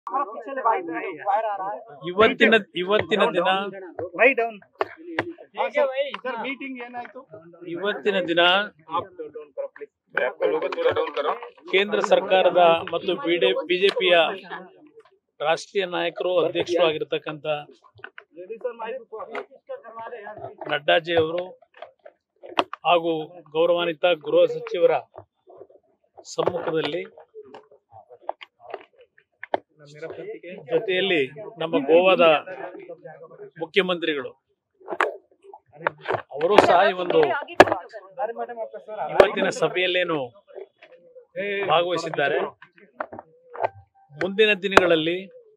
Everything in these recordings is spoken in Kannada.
ಇವತ್ತಿನ ಇವತ್ತಿನ ದಿನ ವೈ ಡೌನ್ ಸರ್ ಮೀಟಿಂಗ್ ಏನಾಯ್ತು ಇವತ್ತಿನ ದಿನ ಕೇಂದ್ರ ಸರ್ಕಾರದ ಮತ್ತು ಬಿಜೆಪಿಯ ರಾಷ್ಟ್ರೀಯ ನಾಯಕರು ಅಧ್ಯಕ್ಷರು ಆಗಿರ್ತಕ್ಕಂಥ ನಡ್ಡಾಜಿ ಅವರು ಹಾಗೂ ಗೌರವಾನ್ವಿತ ಗೃಹ ಸಚಿವರ ಸಮ್ಮುಖದಲ್ಲಿ ಜೊತೆಯಲ್ಲಿ ನಮ್ಮ ಗೋವಾದ ಮುಖ್ಯಮಂತ್ರಿಗಳು ಅವರು ಸಹ ಈ ಒಂದು ಇವತ್ತಿನ ಸಭೆಯಲ್ಲೇನು ಭಾಗವಹಿಸಿದ್ದಾರೆ ಮುಂದಿನ ದಿನಗಳಲ್ಲಿ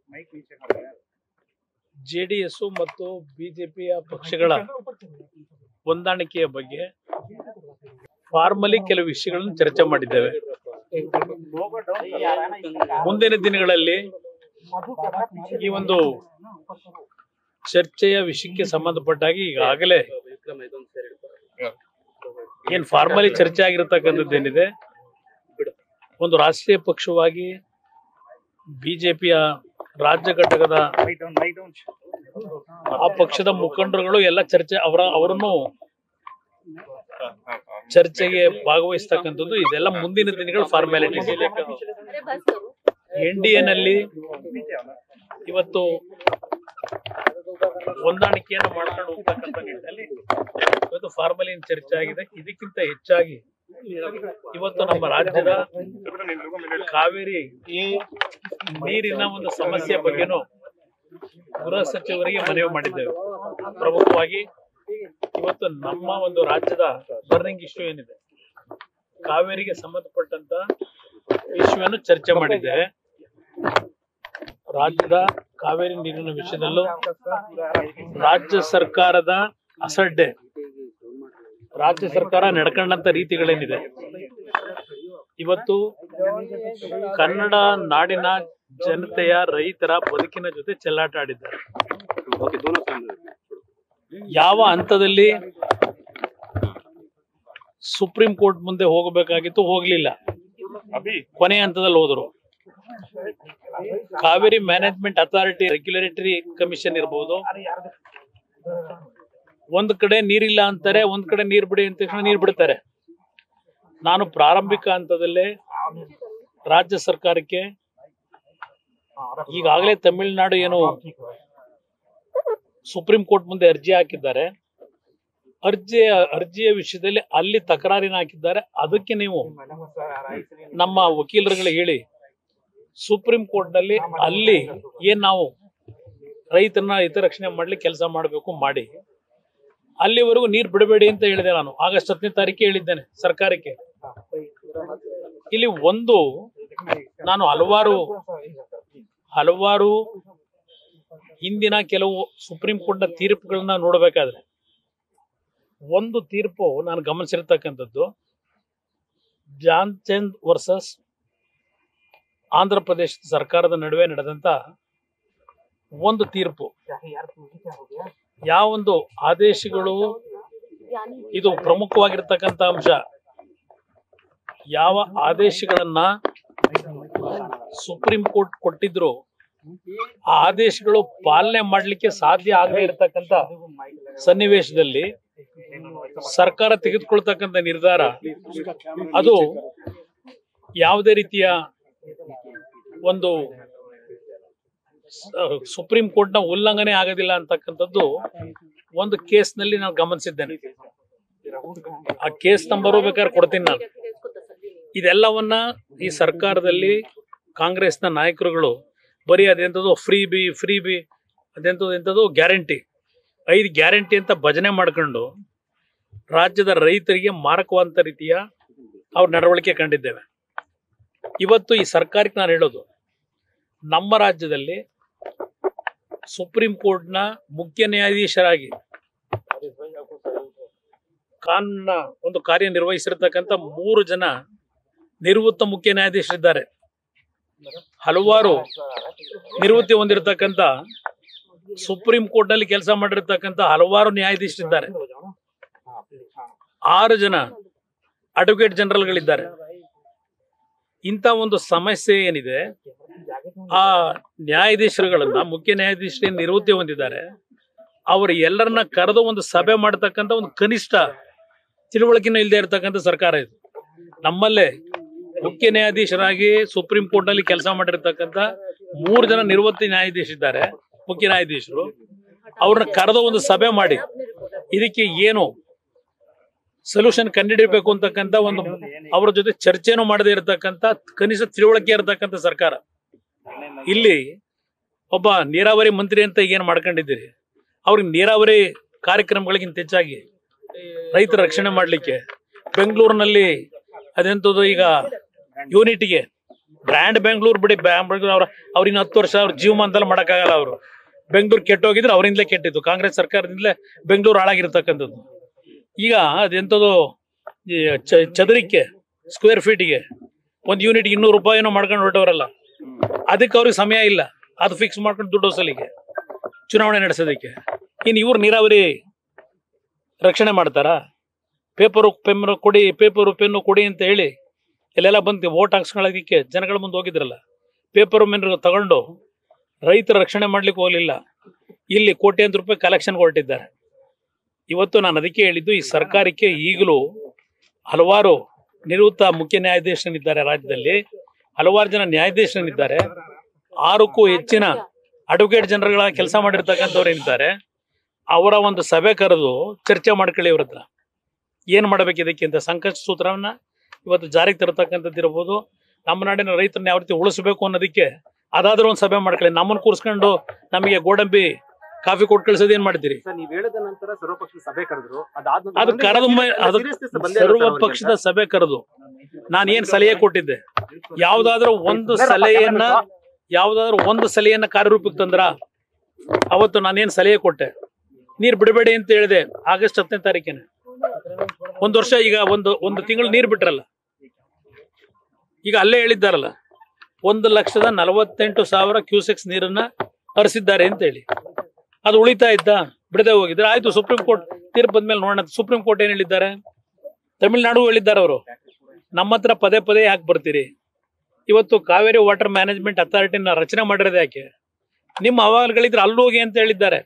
ಜೆಡಿಎಸ್ ಮತ್ತು ಬಿಜೆಪಿಯ ಪಕ್ಷಗಳ ಹೊಂದಾಣಿಕೆಯ ಬಗ್ಗೆ ಫಾರ್ಮಲಿ ಕೆಲವು ವಿಷಯಗಳನ್ನು ಚರ್ಚೆ ಮಾಡಿದ್ದೇವೆ ಮುಂದಿನ ದಿನಗಳಲ್ಲಿ ಈ ಒಂದು ಚರ್ಚೆಯ ವಿಷಯಕ್ಕೆ ಸಂಬಂಧಪಟ್ಟಾಗಿ ಈಗಾಗಲೇ ಏನ್ ಫಾರ್ಮಲಿ ಚರ್ಚೆ ಆಗಿರತಕ್ಕಂಥದ್ದೇನಿದೆ ಒಂದು ರಾಷ್ಟ್ರೀಯ ಪಕ್ಷವಾಗಿ ಬಿಜೆಪಿಯ ರಾಜ್ಯ ಘಟಕದ ವೈ ಡೌನ್ ವೈ ಡೌನ್ ಆ ಪಕ್ಷದ ಮುಖಂಡರುಗಳು ಎಲ್ಲ ಚರ್ಚೆ ಅವರ ಅವರನ್ನು ಚರ್ಚೆಗೆ ಭಾಗವಹಿಸ್ತಕ್ಕಂಥದ್ದು ಇದೆಲ್ಲ ಮುಂದಿನ ದಿನಗಳ ಫಾರ್ಮ್ಯಾಲಿಟೀಸ್ ಎನ್ ಡಿ ಎನಲ್ಲಿ ಇವತ್ತು ಹೊಂದಾಣಿಕೆಯನ್ನು ಮಾಡ್ಕೊಂಡು ಹೋಗ್ತಕ್ಕಂಥ ನಿಟ್ಟಿನಲ್ಲಿ ಇವತ್ತು ಫಾರ್ಮಲಿ ಏನ್ ಚರ್ಚೆ ಆಗಿದೆ ಇದಕ್ಕಿಂತ ಹೆಚ್ಚಾಗಿ ಇವತ್ತು ನಮ್ಮ ರಾಜ್ಯದ ಕಾವೇರಿ ನೀರಿನ ಒಂದು ಸಮಸ್ಯೆ ಬಗ್ಗೆನೂ ಗೃಹ ಸಚಿವರಿಗೆ ಮನವಿ ಮಾಡಿದ್ದೇವೆ ಪ್ರಮುಖವಾಗಿ ಇವತ್ತು ನಮ್ಮ ಒಂದು ರಾಜ್ಯದ ಬರ್ನಿಂಗ್ ಇಶ್ಯೂ ಏನಿದೆ ಕಾವೇರಿಗೆ ಸಂಬಂಧಪಟ್ಟಂತ ಇಶ್ಯೂವನ್ನು ಚರ್ಚೆ ಮಾಡಿದ್ದೇವೆ ರಾಜ್ಯದ ಕಾವೇರಿ ನೀರಿನ ವಿಷಯದಲ್ಲೂ ರಾಜ್ಯ ಸರ್ಕಾರದ ಅಸಡ್ಡೆ ರಾಜ್ಯ ಸರ್ಕಾರ ನಡ್ಕೊಂಡಂತ ರೀತಿಗಳೇನಿದೆ ಇವತ್ತು ಕನ್ನಡ ನಾಡಿನ ಜನತೆಯ ರೈತರ ಬದುಕಿನ ಜೊತೆ ಚೆಲ್ಲಾಟ ಆಡಿದ್ದಾರೆ ಯಾವ ಹಂತದಲ್ಲಿ ಸುಪ್ರೀಂ ಕೋರ್ಟ್ ಮುಂದೆ ಹೋಗಬೇಕಾಗಿತ್ತು ಹೋಗ್ಲಿಲ್ಲ ಕೊನೆ ಹಂತದಲ್ಲಿ ಹೋದ್ರು Kaveri management authority regulatory commission ಇರಬಹುದು ಒಂದ್ ಕಡೆ ನೀರಿಲ್ಲ ಅಂತಾರೆ ಒಂದ್ ಕಡೆ ನೀರ್ ಬಿಡಿ ಅಂತ ತಕ್ಷಣ ನೀರ್ ಬಿಡ್ತಾರೆ ನಾನು ಪ್ರಾರಂಭಿಕ ಹಂತದಲ್ಲೇ ರಾಜ್ಯ ಸರ್ಕಾರಕ್ಕೆ ಈಗಾಗಲೇ ತಮಿಳುನಾಡು ಏನು ಸುಪ್ರೀಂ ಕೋರ್ಟ್ ಮುಂದೆ ಅರ್ಜಿ ಹಾಕಿದ್ದಾರೆ ಅರ್ಜಿಯ ಅರ್ಜಿಯ ವಿಷಯದಲ್ಲಿ ಅಲ್ಲಿ ತಕರಾರಿನ ಹಾಕಿದ್ದಾರೆ ಅದಕ್ಕೆ ನೀವು ನಮ್ಮ ವಕೀಲರುಗಳಿಗೆ ಹೇಳಿ ಸುಪ್ರೀಂ ಕೋರ್ಟ್ ನಲ್ಲಿ ಅಲ್ಲಿ ಏನ್ ನಾವು ರೈತರನ್ನ ಹಿತರಕ್ಷಣೆ ಮಾಡ್ಲಿಕ್ಕೆ ಕೆಲಸ ಮಾಡಬೇಕು ಮಾಡಿ ಅಲ್ಲಿವರೆಗೂ ನೀರು ಬಿಡಬೇಡಿ ಅಂತ ಹೇಳಿದೆ ನಾನು ಆಗಸ್ಟ್ ಹತ್ತನೇ ತಾರೀಕು ಹೇಳಿದ್ದೇನೆ ಸರ್ಕಾರಕ್ಕೆ ಇಲ್ಲಿ ಒಂದು ನಾನು ಹಲವಾರು ಹಲವಾರು ಹಿಂದಿನ ಕೆಲವು ಸುಪ್ರೀಂ ಕೋರ್ಟ್ನ ತೀರ್ಪುಗಳನ್ನ ನೋಡಬೇಕಾದ್ರೆ ಒಂದು ತೀರ್ಪು ನಾನು ಗಮನಿಸಿರ್ತಕ್ಕಂಥದ್ದು ಜಾನ್ ಚಂದ್ ವರ್ಸಸ್ ಆಂಧ್ರ ಪ್ರದೇಶ ಸರ್ಕಾರದ ನಡುವೆ ನಡೆದಂತ ಒಂದು ತೀರ್ಪು ಯಾವೊಂದು ಆದೇಶಗಳು ಇದು ಪ್ರಮುಖವಾಗಿರ್ತಕ್ಕಂಥ ಅಂಶ ಯಾವ ಆದೇಶಗಳನ್ನ ಸುಪ್ರೀಂ ಕೋರ್ಟ್ ಕೊಟ್ಟಿದ್ರು ಆ ಆದೇಶಗಳು ಪಾಲನೆ ಮಾಡ್ಲಿಕ್ಕೆ ಸಾಧ್ಯ ಆಗದೆ ಇರತಕ್ಕಂತ ಸನ್ನಿವೇಶದಲ್ಲಿ ಸರ್ಕಾರ ತೆಗೆದುಕೊಳ್ತಕ್ಕಂಥ ನಿರ್ಧಾರ ಅದು ಯಾವುದೇ ರೀತಿಯ ಒಂದು ಸ- ಸುಪ್ರೀಂ ಕೋರ್ಟ್ನ ಉಲ್ಲಂಘನೆ ಆಗೋದಿಲ್ಲ ಅಂತಕ್ಕಂಥದ್ದು ಒಂದು ಕೇಸ್ನಲ್ಲಿ ನಾನು ಗಮನಿಸಿದ್ದೇನೆ ಆ ಕೇಸ್ ನಂಬರು ಬೇಕಾದ್ರೆ ಕೊಡ್ತೀನಿ ನಾನು ಇದೆಲ್ಲವನ್ನ ಈ ಸರ್ಕಾರದಲ್ಲಿ ಕಾಂಗ್ರೆಸ್ನ ನಾಯಕರುಗಳು ಬರೀ ಅದೆಂಥದ್ದು ಫ್ರೀ ಬಿ ಫ್ರೀ ಬಿ ಅದೆಂಥದ್ದು ಎಂಥದ್ದು ಗ್ಯಾರಂಟಿ ಐದು ಗ್ಯಾರಂಟಿ ಅಂತ ಭಜನೆ ಮಾಡ್ಕೊಂಡು ರಾಜ್ಯದ ರೈತರಿಗೆ ಮಾರಕವಾದಂಥ ರೀತಿಯ ಅವ್ರ ನಡವಳಿಕೆ ಕಂಡಿದ್ದೇವೆ ಇವತ್ತು ಈ ಸರ್ಕಾರಕ್ಕೆ ನಾನು ಹೇಳೋದು ನಮ್ಮ ರಾಜ್ಯದಲ್ಲಿ ಸುಪ್ರೀಂ ಕೋರ್ಟ್ನ ಮುಖ್ಯ ನ್ಯಾಯಾಧೀಶರಾಗಿ ಕಾನೂನಿನ ಒಂದು ಕಾರ್ಯನಿರ್ವಹಿಸಿರ್ತಕ್ಕಂಥ ಮೂರು ಜನ ನಿವೃತ್ತ ಮುಖ್ಯ ನ್ಯಾಯಾಧೀಶರಿದ್ದಾರೆ ಹಲವಾರು ನಿವೃತ್ತಿ ಹೊಂದಿರತಕ್ಕಂಥ ಸುಪ್ರೀಂ ಕೋರ್ಟ್ ನಲ್ಲಿ ಕೆಲಸ ಮಾಡಿರ್ತಕ್ಕಂಥ ಹಲವಾರು ನ್ಯಾಯಾಧೀಶರಿದ್ದಾರೆ ಆರು ಜನ ಅಡ್ವೊಕೇಟ್ ಜನರಲ್ಗಳಿದ್ದಾರೆ ಇಂಥ ಒಂದು ಸಮಸ್ಯೆ ಏನಿದೆ ಆ ನ್ಯಾಯಾಧೀಶರುಗಳನ್ನ ಮುಖ್ಯ ನ್ಯಾಯಾಧೀಶರು ಏನ್ ನಿವೃತ್ತಿ ಹೊಂದಿದ್ದಾರೆ ಅವರು ಎಲ್ಲರನ್ನ ಕರೆದು ಒಂದು ಸಭೆ ಮಾಡತಕ್ಕಂತ ಒಂದು ಕನಿಷ್ಠ ತಿಳುವಳಿಕೆನೂ ಇಲ್ಲದೆ ಇರತಕ್ಕಂಥ ಸರ್ಕಾರ ಇದು ನಮ್ಮಲ್ಲೇ ಮುಖ್ಯ ನ್ಯಾಯಾಧೀಶರಾಗಿ ಸುಪ್ರೀಂ ಕೋರ್ಟ್ ನಲ್ಲಿ ಕೆಲಸ ಮಾಡಿರ್ತಕ್ಕಂಥ ಮೂರು ಜನ ನಿವೃತ್ತಿ ನ್ಯಾಯಾಧೀಶರಿದ್ದಾರೆ ಮುಖ್ಯ ನ್ಯಾಯಾಧೀಶರು ಅವ್ರನ್ನ ಕರೆದು ಒಂದು ಸಭೆ ಮಾಡಿ ಇದಕ್ಕೆ ಏನು ಸೊಲ್ಯೂಷನ್ ಕಂಡುಹಿಡಿಬೇಕು ಅಂತಕ್ಕಂಥ ಒಂದು ಅವರ ಜೊತೆ ಚರ್ಚೆನೂ ಮಾಡದೇ ಇರತಕ್ಕಂಥ ಕನಿಷ್ಠ ತಿಳುವಳಿಕೆ ಇರತಕ್ಕಂಥ ಸರ್ಕಾರ ಇಲ್ಲಿ ಒಬ್ಬ ನೀರಾವರಿ ಮಂತ್ರಿ ಅಂತ ಏನ್ ಮಾಡ್ಕೊಂಡಿದ್ದೀರಿ ಅವ್ರಿಗೆ ನೀರಾವರಿ ಕಾರ್ಯಕ್ರಮಗಳಿಗಿಂತ ಹೆಚ್ಚಾಗಿ ರೈತರ ರಕ್ಷಣೆ ಮಾಡ್ಲಿಕ್ಕೆ ಬೆಂಗಳೂರಿನಲ್ಲಿ ಅದೆಂತದ್ದು ಈಗ ಯೂನಿಟ್ಗೆ ಬ್ರ್ಯಾಂಡ್ ಬೆಂಗಳೂರು ಬಿಡಿ ಬೆಂಗಳೂರು ಅವ್ರ ಅವ್ರಿನ್ನ ಹತ್ತು ವರ್ಷ ಅವ್ರ ಜೀವಮಾನದಲ್ಲಿ ಮಾಡೋಕ್ಕಾಗಲ್ಲ ಅವರು ಬೆಂಗಳೂರು ಕೆಟ್ಟೋಗಿದ್ರೆ ಅವರಿಂದಲೇ ಕೆಟ್ಟಿದ್ದು ಕಾಂಗ್ರೆಸ್ ಸರ್ಕಾರದಿಂದಲೇ ಬೆಂಗಳೂರು ಹಾಳಾಗಿರ್ತಕ್ಕಂಥದ್ದು ಈಗ ಅದೆಂಥದ್ದು ಈ ಚ- ಚದರಕ್ಕೆ ಸ್ಕ್ವೇರ್ ಫೀಟ್ಗೆ ಒಂದು ಯೂನಿಟ್ ಇನ್ನೂರು ರೂಪಾಯಿನೋ ಮಾಡ್ಕೊಂಡು ಹೊರಟವರಲ್ಲ ಅದಕ್ಕೆ ಅವ್ರಿಗೆ ಸಮಯ ಇಲ್ಲ ಅದು ಫಿಕ್ಸ್ ಮಾಡ್ಕೊಂಡು ದುಡ್ಡು ವಸೂಲಿಗೆ ಚುನಾವಣೆ ನಡೆಸೋದಕ್ಕೆ ಇನ್ನು ಇವ್ರು ನೀರಾವರಿ ರಕ್ಷಣೆ ಮಾಡ್ತಾರಾ ಪೇಪರು ಪೆನ್ನು ಕೊಡಿ ಪೇಪರು ಪೆನ್ನು ಕೊಡಿ ಅಂತ ಹೇಳಿ ಎಲ್ಲೆಲ್ಲ ಬಂದು ಓಟ್ ಹಾಕ್ಸ್ಕೊಳ್ಳೋದಕ್ಕೆ ಜನಗಳ ಮುಂದೆ ಹೋಗಿದ್ರಲ್ಲ ಪೇಪರು ಮೆನ್ನು ತಗೊಂಡು ರೈತರ ರಕ್ಷಣೆ ಮಾಡ್ಲಿಕ್ಕೆ ಹೋಗಲಿಲ್ಲ ಇಲ್ಲಿ ಕೋಟ್ಯಾಂತರ ರೂಪಾಯಿ ಕಲೆಕ್ಷನ್ ಹೊರಟಿದ್ದಾರೆ ಇವತ್ತು ನಾನು ಅದಕ್ಕೆ ಹೇಳಿದ್ದು ಈ ಸರ್ಕಾರಕ್ಕೆ ಈಗಲೂ ಹಲವಾರು ನಿವೃತ್ತ ಮುಖ್ಯ ನ್ಯಾಯಾಧೀಶರಿದ್ದಾರೆ ರಾಜ್ಯದಲ್ಲಿ ಹಲವಾರು ಜನ ನ್ಯಾಯಾಧೀಶರಿದ್ದಾರೆ ಆರಕ್ಕೂ ಹೆಚ್ಚಿನ ಅಡ್ವೊಕೇಟ್ ಜನರುಗಳ ಕೆಲಸ ಮಾಡಿರ್ತಕ್ಕಂಥವ್ರು ಏನಿದ್ದಾರೆ ಅವರ ಒಂದು ಸಭೆ ಕರೆದು ಚರ್ಚೆ ಮಾಡ್ಕೊಳ್ಳಿ ಇವ್ರ ಹತ್ರ ಏನ್ ಮಾಡ್ಬೇಕು ಇದಕ್ಕೆ ಅಂತ ಸಂಕಷ್ಟ ಸೂತ್ರವನ್ನ ಇವತ್ತು ಜಾರಿಗೆ ತರತಕ್ಕಂಥದ್ದು ಇರ್ಬೋದು ನಮ್ಮ ನಾಡಿನ ರೈತರನ್ನ ಯಾವ ರೀತಿ ಉಳಿಸ್ಬೇಕು ಅನ್ನೋದಕ್ಕೆ ಅದಾದ್ರೂ ಒಂದು ಸಭೆ ಮಾಡ್ಕೊಳ್ಳಿ ನಮ್ಮನ್ನ ಕೂರಿಸ್ಕೊಂಡು ನಮಗೆ ಗೋಡಂಬಿ ಕಾಫಿ ಕೊಟ್ಟು ಕಳ್ಸೋದು ಏನ್ ಮಾಡ್ತೀರಿ ಸರ್ ನೀವ್ ಹೇಳಿದ ನಂತರ ಸರ್ವಪಕ್ಷ ಸಭೆ ಕರೆದ್ರು ಅದಾದ ಅದು ಕರೆದ ಮೇ- ಅದು ಸರ್ವ ಪಕ್ಷದ ಸಭೆ ಕರೆದು ನಾನು ಏನ್ ಸಲಹೆ ಕೊಟ್ಟಿದ್ದೆ ಯಾವ್ದಾದ್ರೂ ಒಂದು ಸಲಹೆಯನ್ನ ಯಾವ್ದಾದ್ರು ಒಂದು ಸಲಹೆಯನ್ನ ಕಾರ್ಯರೂಪಕ್ಕೆ ತಂದ್ರ ಅವತ್ತು ನಾನೇನ್ ಸಲಹೆ ಕೊಟ್ಟೆ ನೀರ್ ಬಿಡಬೇಡಿ ಅಂತ ಹೇಳಿದೆ ಆಗಸ್ಟ್ ಹತ್ತನೇ ತಾರೀಕಿನ ಒಂದು ವರ್ಷ ಈಗ ಒಂದು ಒಂದು ತಿಂಗಳು ನೀರ್ ಬಿಟ್ರಲ್ಲ ಈಗ ಅಲ್ಲೇ ಹೇಳಿದ್ದಾರಲ್ಲ ಒಂದು ಲಕ್ಷದ ನಲವತ್ತೆಂಟು ಸಾವಿರ ಕ್ಯೂಸೆಕ್ಸ್ ನೀರನ್ನ ಹರಿಸಿದ್ದಾರೆ ಅಂತ ಹೇಳಿ ಅದು ಉಳಿತಾ ಇದ್ದ ಬಿಡದೆ ಹೋಗಿದ್ರೆ ಆಯ್ತು ಸುಪ್ರೀಂ ಕೋರ್ಟ್ ತೀರ್ಪು ಬಂದ್ಮೇಲೆ ನೋಡೋಣ ಸುಪ್ರೀಂ ಕೋರ್ಟ್ ಏನ್ ಹೇಳಿದ್ದಾರೆ ತಮಿಳ್ನಾಡು ಹೇಳಿದ್ದಾರೆ ಅವರು ನಮ್ಮ ಹತ್ರ ಪದೇ ಪದೇ ಯಾಕೆ ಬರ್ತೀರಿ ಇವತ್ತು ಕಾವೇರಿ ವಾಟರ್ ಮ್ಯಾನೇಜ್ಮೆಂಟ್ ಅಥಾರಿಟಿನ ರಚನೆ ಮಾಡಿರೋದು ಯಾಕೆ ನಿಮ್ಮ ಅಹವಾಲುಗಳಿದ್ರೆ ಅಲ್ಲಿ ಹೋಗಿ ಅಂತ ಹೇಳಿದ್ದಾರೆ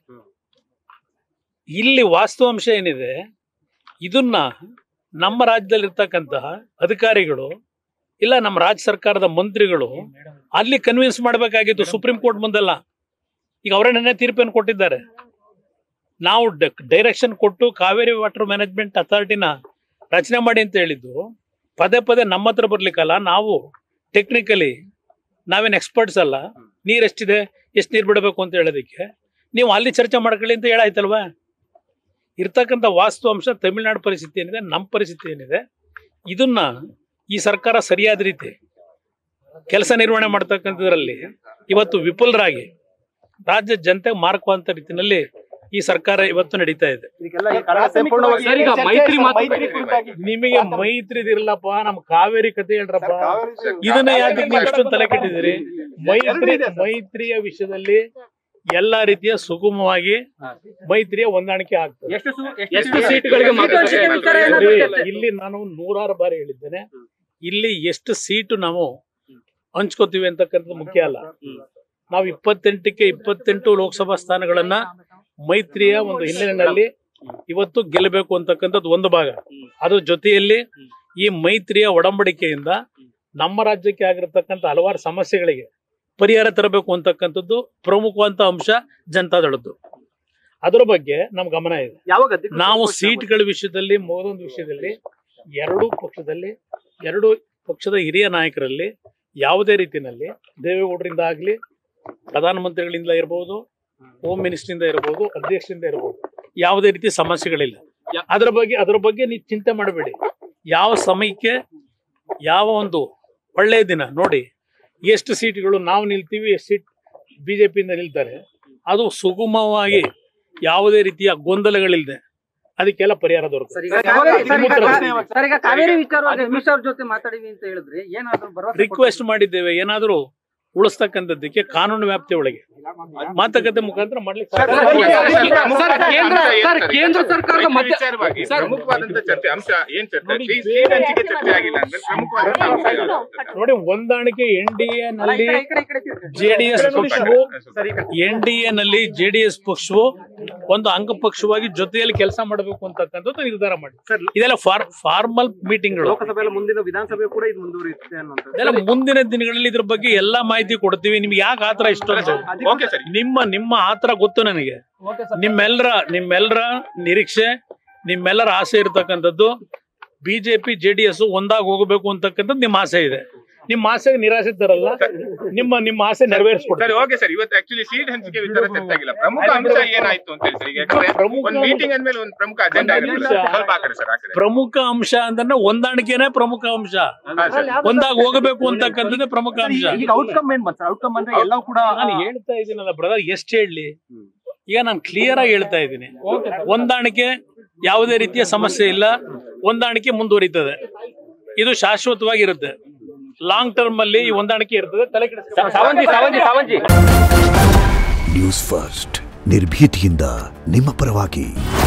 ಇಲ್ಲಿ ವಾಸ್ತವಾಂಶ ಏನಿದೆ ಇದನ್ನ ನಮ್ಮ ರಾಜ್ಯದಲ್ಲಿ ಇರ್ತಕ್ಕಂತಹ ಅಧಿಕಾರಿಗಳು ಇಲ್ಲ ನಮ್ಮ ರಾಜ್ಯ ಸರ್ಕಾರದ ಮಂತ್ರಿಗಳು ಅಲ್ಲಿ ಕನ್ವಿನ್ಸ್ ಮಾಡಬೇಕಾಗಿತ್ತು ಸುಪ್ರೀಂ ಕೋರ್ಟ್ ಮುಂದೆಲ್ಲ ಈಗ ಅವರೇ ನೆನ್ನೆ ತೀರ್ಪನ್ನು ಕೊಟ್ಟಿದ್ದಾರೆ ನಾವು ಡೈರೆಕ್ಷನ್ ಕೊಟ್ಟು ಕಾವೇರಿ ವಾಟರ್ ಮ್ಯಾನೇಜ್ಮೆಂಟ್ ಅಥಾರಿಟಿನ ರಚನೆ ಮಾಡಿ ಅಂತ ಹೇಳಿದ್ದು ಪದೇ ಪದೇ ನಮ್ಮ ಹತ್ರ ಬರ್ಲಿಕ್ಕಲ್ಲ ನಾವು ಟೆಕ್ನಿಕಲಿ ನಾವೇನು ಎಕ್ಸ್ಪರ್ಟ್ಸ್ ಅಲ್ಲ ನೀರ್ ಎಷ್ಟಿದೆ ಎಷ್ಟು ನೀರು ಬಿಡಬೇಕು ಅಂತ ಹೇಳೋದಕ್ಕೆ ನೀವು ಅಲ್ಲಿ ಚರ್ಚೆ ಮಾಡ್ಕೊಳ್ಳಿ ಅಂತ ಹೇಳಾಯ್ತಲ್ವಾ ಇರ್ತಕ್ಕಂಥ ವಾಸ್ತವಾಂಶ ತಮಿಳ್ನಾಡು ಪರಿಸ್ಥಿತಿ ಏನಿದೆ ನಮ್ಮ ಪರಿಸ್ಥಿತಿ ಏನಿದೆ ಇದನ್ನ ಈ ಸರ್ಕಾರ ಸರಿಯಾದ ರೀತಿ ಕೆಲಸ ನಿರ್ವಹಣೆ ಮಾಡ್ತಕ್ಕಂಥದ್ರಲ್ಲಿ ಇವತ್ತು ವಿಫಲರಾಗಿ ರಾಜ್ಯ ಜನತೆ ಮಾರ್ಕುವಂತ ರೀತಿಯಲ್ಲಿ ಈ ಸರ್ಕಾರ ಇವತ್ತು ನಡೀತಾ ಇದೆ ಇದಕ್ಕೆಲ್ಲ ಈ ಕಾರಣ ಸಂಪೂರ್ಣವಾಗಿ ಸರ್, ಈಗ ಮೈತ್ರಿ ಮಾತು- ಮೈತ್ರಿ ಕುರಿತಾಗಿ ನಿಮಗೆ ಮೈತ್ರಿದಿರಲ್ಲಪ್ಪ ನಮ್ ಕಾವೇರಿ ಕತೆ ಹೇಳ್ರಪ್ಪ ಇದನ್ನ ಯಾಕೆ ನೀವು ಇಷ್ಟೊಂದು ತಲೆ ಕೆಟ್ಟಿದ್ದೀರಿ ಮೈತ್ರಿ ಮೈತ್ರಿಯ ವಿಷಯದಲ್ಲಿ ಎಲ್ಲಾ ರೀತಿಯ ಸುಗಮವಾಗಿ ಮೈತ್ರಿಯ ಹೊಂದಾಣಿಕೆ ಆಗ್ತದೆ ಎಷ್ಟು ಸು- ಎಷ್ಟು ಸೀಟ್ಗಳಿಗೆ ಮಾತುಕತೆ ಆಯ್ತು? ನೋಡಿ, ಇಲ್ಲಿ ನಾನು ನೂರಾರು ಬಾರಿ ಹೇಳಿದ್ದೇನೆ ಇಲ್ಲಿ ಎಷ್ಟು ಸೀಟು ನಾವು ಹಂಚ್ಕೋತೀವಿ ಅಂತಕ್ಕಂಥದ್ದು ಮುಖ್ಯ ಅಲ್ಲ ನಾವು ಇಪ್ಪತ್ತೆಂಟಕ್ಕೆ ಇಪ್ಪತ್ತೆಂಟು ಲೋಕಸಭಾ ಸ್ಥಾನಗಳನ್ನ ಮೈತ್ರಿಯ ಒಂದು ಹಿನ್ನೆಲೆಯಲ್ಲಿ ಇವತ್ತು ಗೆಲ್ಲಬೇಕು ಅಂತಕ್ಕಂಥದ್ದು ಒಂದು ಭಾಗ ಅದ್ರ ಜೊತೆಯಲ್ಲಿ ಈ ಮೈತ್ರಿಯ ಒಡಂಬಡಿಕೆಯಿಂದ ನಮ್ಮ ರಾಜ್ಯಕ್ಕೆ ಆಗಿರತಕ್ಕಂಥ ಹಲವಾರು ಸಮಸ್ಯೆಗಳಿಗೆ ಪರಿಹಾರ ತರಬೇಕು ಅಂತಕ್ಕಂಥದ್ದು ಪ್ರಮುಖವಂತ ಅಂಶ ಜನತಾದಳದ್ದು ಅದರ ಬಗ್ಗೆ ನಮ್ ಗಮನ ಇದೆ ಯಾವಾಗ ಅಧ್ಯಕ್ಷ ನಾವು ಘೋಷಣೆ ಸೀಟ್ಗಳ ವಿಷಯದಲ್ಲಿ ಮಗದೊಂದು ವಿಷಯದಲ್ಲಿ ಎರಡೂ ಪಕ್ಷದಲ್ಲಿ ಎರಡು ಪಕ್ಷದ ಹಿರಿಯ ನಾಯಕರಲ್ಲಿ ಯಾವುದೇ ರೀತಿಯಲ್ಲಿ ದೇವೇಗೌಡರಿಂದ ಆಗಲಿ ಪ್ರಧಾನಮಂತ್ರಿಗಳಿಂದ ಇರಬಹುದು ಹೋಮ್ ಮಿನಿಸ್ಟ್ರಿಂದ ಇರಬಹುದು ಅಧ್ಯಕ್ಷರಿಂದ ಇರಬಹುದು ಯಾವುದೇ ರೀತಿ ಸಮಸ್ಯೆಗಳಿಲ್ಲ ಯಾ- ಅದರ ಬಗ್ಗೆ ಅದರ ಬಗ್ಗೆ ನೀವು ಚಿಂತೆ ಮಾಡಬೇಡಿ ಯಾವ ಸಮಯಕ್ಕೆ ಯಾವ ಒಂದು ಒಳ್ಳೆಯ ದಿನ ನೋಡಿ ಎಷ್ಟು ಸೀಟ್ಗಳು ನಾವು ನಿಲ್ತೀವಿ ಎಷ್ಟು ಸೀಟ್ ಬಿಜೆಪಿಯಿಂದ ನಿಲ್ತಾರೆ ಅದು ಸುಗಮವಾಗಿ ಯಾವುದೇ ರೀತಿಯ ಗೊಂದಲಗಳಿಲ್ಲದೆ ಅದಕ್ಕೆಲ್ಲ ಪರಿಹಾರ ದೊರಕುತ್ತೆ ಸರ್, ಈಗ ಸರ್, ಯಾವಾಗ ಕಾವೇರಿ- ಅಧ್ಯಕ್ಷ ಸರ್, ಈಗ ಘೋಷಣೆ ಯಾವಾಗ? ಸರ್ ಈಗ ಕಾವೇರಿ ವಿಚಾರವಾಗಿ ಅಮಿತ್ ಶಾ ಅವ್ರ ಜೊತೆ ಮಾತಾಡಿವಿ ಅಂತ ಹೇಳಿದ್ರಿ ಏನಾದ್ರು ಭರವಸೆ ರಿಕ್ವೆಸ್ಟ್ ಮಾಡಿದ್ದೇವೆ ಏನಾದರೂ ಉಳಿಸ್ತಕ್ಕಂಥದ್ದಕ್ಕೆ ಕಾನೂನು ವ್ಯಾಪ್ತಿ ಒಳಗೆ ಮಾತುಕತೆ ಮುಖಾಂತರ ಮಾಡ್ಲಿಕ್ಕೆ ಸರ್, ಸಾಧ್ಯ. ಸರ್, ಕೇಂದ್ರ ಸರ್ ಕೇಂದ್ರ ಸರ್ಕಾರದ ಮಧ್ಯ ವಿಚಾರವಾಗಿ ಸರ್, ಪ್ರಮುಖವಾದಂತ ಚರ್ಚೆ ಅಂಶ ಏನ್ ಚರ್ಚೆ ನೋಡಿ, ಈ ಸೀಟ್ ಹಂಚಿಕೆ ಚರ್ಚೆ ಆಗಿಲ್ಲ ಅಂದ್ರೆ ಪ್ರಮುಖವಾದಂತ ಅಂಶ ಯಾವುದು? ನೋಡಿ ಹೊಂದಾಣಿಕೆ ಎನ್ ಡಿ ಎ ನಲ್ಲಿ ಜೆಡಿಎಸ್ ಪಕ್ಷವು ಎನ್ ಡಿ ಎ ನಲ್ಲಿ ಜೆಡಿಎಸ್ ಪಕ್ಷವು ಒಂದು ಅಂಗಪಕ್ಷವಾಗಿ ಜೊತೆಯಲ್ಲಿ ಕೆಲಸ ಮಾಡಬೇಕು ಅಂತಕ್ಕಂಥದ್ದು ನಿರ್ಧಾರ ಮಾಡಿ ಸರ್ ಇದೆಲ್ಲ ಫಾರ್ಮಲ್ ಮೀಟಿಂಗ್ಗಳು ಲೋಕಸಭೆಯಲ್ಲಿ ಮುಂದಿನ ವಿಧಾನಸಭೆ ಕೂಡ ಇದು ಮುಂದುವರಿಯುತ್ತೆ ಅನ್ನುವಂಥದ್ದು ಇದೆಲ್ಲ ಮುಂದಿನ ದಿನಗಳಲ್ಲಿ ಇದ್ರ ಬಗ್ಗೆ ಎಲ್ಲಾ ಮಾಹಿತಿ ಕೊಡ್ತೀವಿ ನಿಮ್ಗೆ ಯಾಕೆ ಆತರ ಇಷ್ಟೊಂದು ಓಕೆ ಸರ್ ನಿಮ್ಮ ನಿಮ್ಮ ಆತರ ಗೊತ್ತು ನನಗೆ ನಿಮ್ಮೆಲ್ಲರ ನಿಮ್ಮೆಲ್ಲರ ನಿರೀಕ್ಷೆ ನಿಮ್ಮೆಲ್ಲರ ಆಸೆ ಇರತಕ್ಕಂಥದ್ದು ಬಿಜೆಪಿ ಜೆಡಿಎಸ್ ಒಂದಾಗಿ ಹೋಗಬೇಕು ಅಂತಕ್ಕಂಥದ್ದು ನಿಮ್ಮ ಆಸೆ ಇದೆ ನಿಮ್ಮ ಆಸೆಗೆ ನಿರಾಸೆ ತರಲ್ಲ ನಿಮ್ಮ ನಿಮ್ಮ ಆಸೆ ಸರಿ ನೆರವೇರಿಸ್ಕೊಡ್ತಾರೆ ಓಕೆ ಸರ್ ಇವತ್ತು ಆಕ್ಚುಲಿ ಸೀಟ್ ಹಂಚಿಕೆ ವಿಚಾರ ಚರ್ಚೆ ಆಗಿಲ್ಲ ಪ್ರಮುಖ ಅಂಶ ಏನಾಯ್ತು ಅಂತ ಹೇಳಿ ಸರ್ ಈಗ ಯಾಕಂದ್ರೆ ಪ್ರಮುಖ- ಒಂದ್ ಮೀಟಿಂಗ್ ಅಂದ್ಮೇಲೆ ಒಂದು ಪ್ರಮುಖ ಅಜೆಂಡಾ ಇರುತ್ತೆ ಅಂಶ- ಸ್ವಲ್ಪ ಆ ಕಡೆ ಸರ್ ಆ ಕಡೆ ಪ್ರಮುಖ ಅಂಶ ಅಂದ್ರೆ ಹೊಂದಾಣಿಕೆನೇ ಪ್ರಮುಖ ಅಂಶ ಹಾ, ಸರ್. ಒಂದಾಗಿ ಹೋಗಬೇಕು ಅಂತಕ್ಕಂಥದ್ದೇ ಪ್ರಮುಖ ಅಂಶ ಈಗ ಔಟ್ಕಮ್ ಏನ್ ಬಂತ ಔಟ್ಕಮ್ ಅಂದ್ರೆ ಎಲ್ಲವೂ ಕೂಡ ನಾನು ಹೇಳ್ತಾ ಇದ್ದೀನಲ್ಲ ಬ್ರದರ್ ಎಷ್ಟು ಹೇಳಲಿ ಈಗ ನಾನು ಕ್ಲಿಯರ್ ಆಗಿ ಹೇಳ್ತಾ ಇದ್ದೀನಿ ಹೊಂದಾಣಿಕೆ ಯಾವುದೇ ರೀತಿಯ ಸಮಸ್ಯೆ ಇಲ್ಲ ಹೊಂದಾಣಿಕೆ ಮುಂದುವರಿತದೆ ಇದು ಶಾಶ್ವತವಾಗಿರುತ್ತೆ ಲಾಂಗ್ ಟರ್ಮ್ ಅಲ್ಲಿ ಈ ಹೊಂದಾಣಿಕೆ ಇರ್ತದೆ ತಲೆ ಕೆಡಿಸ್ಕೊಳ್ಳಿ. ಸಾವಂಜಿ ಸಾವಂಜಿ ಸಾವಂಜಿ ನ್ಯೂಸ್ ಫಸ್ಟ್ ನಿರ್ಭೀತಿಯಿಂದ ನಿಮ್ಮ ಪರವಾಗಿ